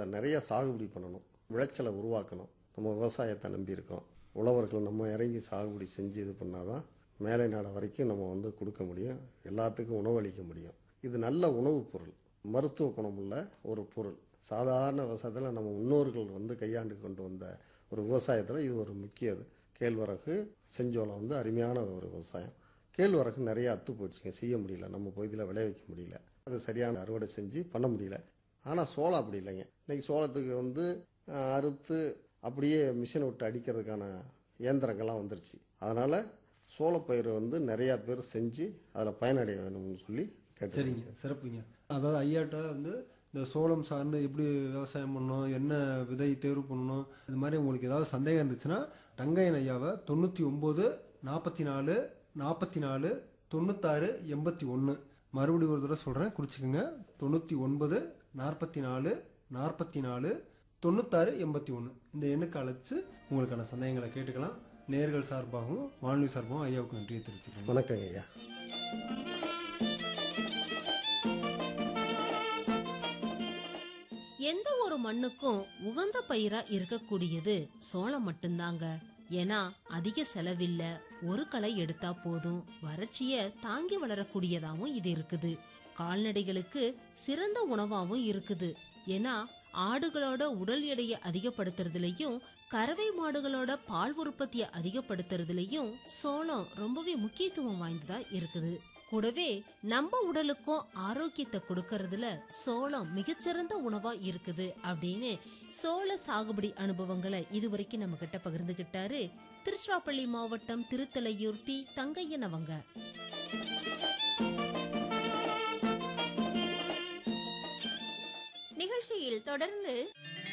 நிறைய சாகுபடி பண்ணணும் விளைச்சலை உருவாக்கணும் நம்ம விவசாயத்தை நம்பியிருக்கோம் உழவர்கள் நம்ம இறங்கி சாகுபடி செஞ்சு இது பண்ணாதான் மேலை நாடு வரைக்கும் நம்ம வந்து கொடுக்க முடியும் எல்லாத்துக்கும் உணவளிக்க முடியும் இது நல்ல உணவுப் பொருள் மருத்துவ குணமுள்ள ஒரு பொருள் சாதாரண விவசாயத்தில் நம்ம முன்னோர்கள் வந்து கையாண்டு கொண்டு வந்த ஒரு விவசாயத்தில் இது ஒரு முக்கியது கேழ்வரகு செஞ்சோளம் வந்து அருமையான ஒரு விவசாயம் கேழ்வரகு நிறைய அத்து போயிடுச்சுங்க செய்ய முடியல நம்ம பகுதியில் விளைவிக்க முடியல அது சரியான அறுவடை செஞ்சு பண்ண முடியல ஆனால் சோளம் அப்படி இல்லைங்க இன்னைக்கு சோளத்துக்கு வந்து அஹ், அறுத்து அப்படியே மிஷினை விட்டு அடிக்கிறதுக்கான இயந்திரங்கள்லாம் வந்துருச்சு அதனால் சோளப்பயிரை வந்து நிறையா பேர் செஞ்சு அதில் பயனடைய வேணும்னு சொல்லி கேட்டு சரிங்க சிறப்புங்க அதாவது ஐயாட்ட வந்து இந்த சோளம் சார்ந்து எப்படி விவசாயம் பண்ணணும் என்ன விதை தேர்வு பண்ணணும் இது மாதிரி உங்களுக்கு ஏதாவது சந்தேகம் இருந்துச்சுன்னா தங்கையன் ஐயாவை தொண்ணூற்றி ஒம்பது நாற்பத்தி நாலு நாற்பத்தி நாலு தொண்ணூத்தாறு எண்பத்தி ஒன்று மறுபடியும் ஒரு தடவை சொல்கிறேன் குறிச்சிக்கோங்க தொண்ணூற்றி ஒன்பது நாற்பத்தி நாலு நாற்பத்தி நாலு தொண்ணூத்தாறு எண்பத்தி ஒன்று இந்த எண்ணுக்கு அழைச்சு உங்களுக்கான சந்தேகங்களை கேட்டுக்கலாம் நேர்கள் சார்பாகவும் வானொலி சார்பாகவும் ஐயாவுக்கு நன்றியை தெரிவிச்சுக்கிறேன் வணக்கங்க ஐயா எந்த ஒரு மண்ணுக்கும் உகந்த பயிரா இருக்கக்கூடியது சோளம் மட்டும்தாங்க ஏன்னா அதிக செலவில்ல ஒரு களை எடுத்தா போதும் வறட்சிய தாங்கி வளரக்கூடியதாவும் இது இருக்குது கால்நடைகளுக்கு சிறந்த உணவாவும் இருக்குது ஏன்னா ஆடுகளோட உடல் எடையை அதிகப்படுத்துறதுலயும் கறவை மாடுகளோட பால் உற்பத்தியை அதிகப்படுத்துறதுலயும் சோளம் ரொம்பவே முக்கியத்துவம் வாய்ந்ததா இருக்குது கூடவே நம்ம உடலுக்கும் ஆரோக்கியத்தை கொடுக்கறதுல சோளம் மிகச்சிறந்த உணவா இருக்குது அப்படின்னு சோள சாகுபடி அனுபவங்களை இதுவரைக்கும் நம்ம கிட்ட பகிர்ந்துகிட்டாரு திருச்சிராப்பள்ளி மாவட்டம் திருத்தலையூர் பி தங்கையன் அவங்க நிகழ்ச்சியில் தொடர்ந்து